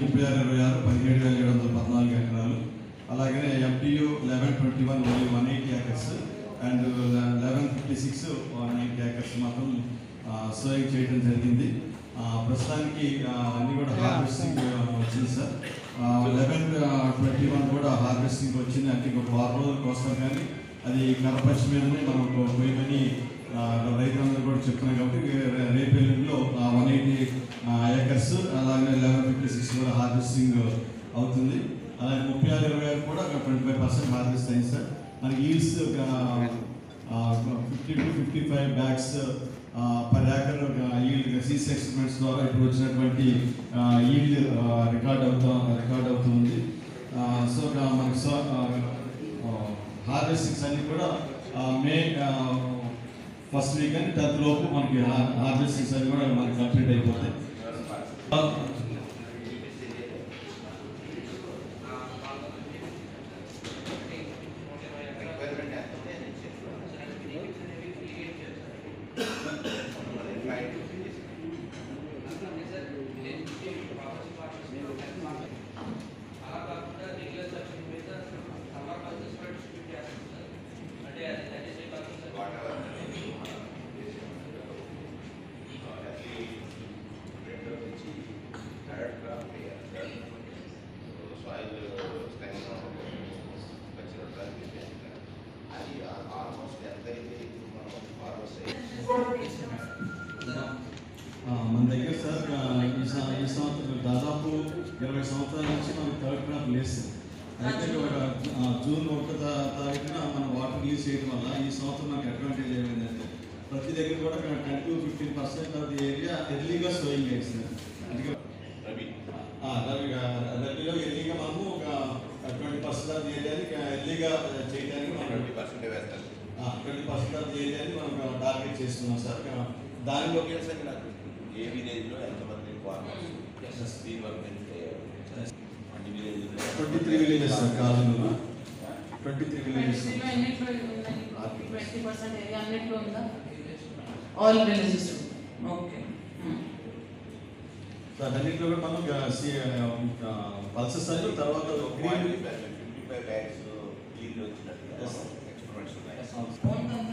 ముప్పై ఆరు ఇరవై ఆరు పదిహేడు వేల ఏడు వందల పద్నాలుగు ఎకరాలు అలాగే MTU eleven twenty one only one eighty acres and eleven fifty six one eighty acres మాత్రం సోయింగ్ చేయడం జరిగింది ఆ, ప్రస్తుతానికి ఆ, అన్ని కూడా హార్వెస్టింగ్ వచ్చింది సార్ లెవెన్ ట్వంటీ వన్ కూడా హార్వెస్టింగ్ వచ్చింది అంటే ఇంకొక వారం రోజుల కోసం కానీ అది కరపక్ష మీదనే మనం పోయమని రైతులందరూ కూడా చెప్తున్నాం కాబట్టి రే- రేపు ఎల్లుండిలో వన్ ఎయిటీ ఏకర్స్ అలాగే లెవెన్ ఫిఫ్టీ సిక్స్ కూడా హార్వెస్టింగ్ అవుతుంది అలాగే ముప్పై ఆరు ఇరవై ఆరు కూడా ట్వంటీ ఫైవ్ పర్సెంట్ హార్వెస్ట్ అయింది సార్ మనకి yields fifty two fifty five bags per acre yield సీస్ ఎక్స్పెరిమెంట్స్ ద్వారా ఇప్పుడు వచ్చినటువంటి ఈల్డ్ రికార్డ్ అవుతా రికార్డ్ అవుతుంది సో మనకి సో హార్వెస్టింగ్స్ అన్ని కూడా ఆ, మే ఫస్ట్ వీక్ అని టెన్త్ లోపు మనకి హార్వెస్టింగ్స్ అన్ని కూడా మనకి కంప్లీట్ అయిపోతాయి ఆ, ఆ, మన దగ్గర సార్ ఆ, ఈ సం- ఈ సంవత్సరం దాదాపు ఇరవై సంవత్సరాల నుంచి మనకి థర్డ్ క్రాప్ లేదు సార్ అయితే ఒక ఆ, జూన్ ఒకటో తా- తారీఖున మనం వాటర్ రిలీజ్ చేయడం వల్ల ఈ సంవత్సరం మనకి అడ్వాంటేజ్ ఏమైందంటే ప్రతి దగ్గర కూడా ten to fifteen percent of the area ఎర్లీగా సోయింగ్ అయింది సార్ అందుకే ఆ, రవి ఆ, రబీలో ఎర్లీగా మనము ఒక ట్వంటీ పర్సెంట్ ఆఫ్ ది ఏరియాని ఎర్లీగా చేయడానికి మనం ట్వంటీ పర్సెంట్ ఆఫ్ ది ఏరియాని మనం టార్గెట్ చేస్తున్నాం సార్ దానిలో ఏ విలేజ్ లో ఎంతమంది ఫార్మర్స్ దీని వర్క్ అంటే అన్ని village twenty three villages sir కాలంలో twenty three villages twenty percent area అన్నిట్లో ఉందా ఆల్ విలేజెస్ ఓకే సార్ అన్నింటిలో కూడా మనం పల్సెస్ అని తర్వాత green fifty five bags yield వచ్చినట్టుగా Yes. ఎక్స్పెరిమెంట్స్ ఉన్నాయి అవును. ఓన్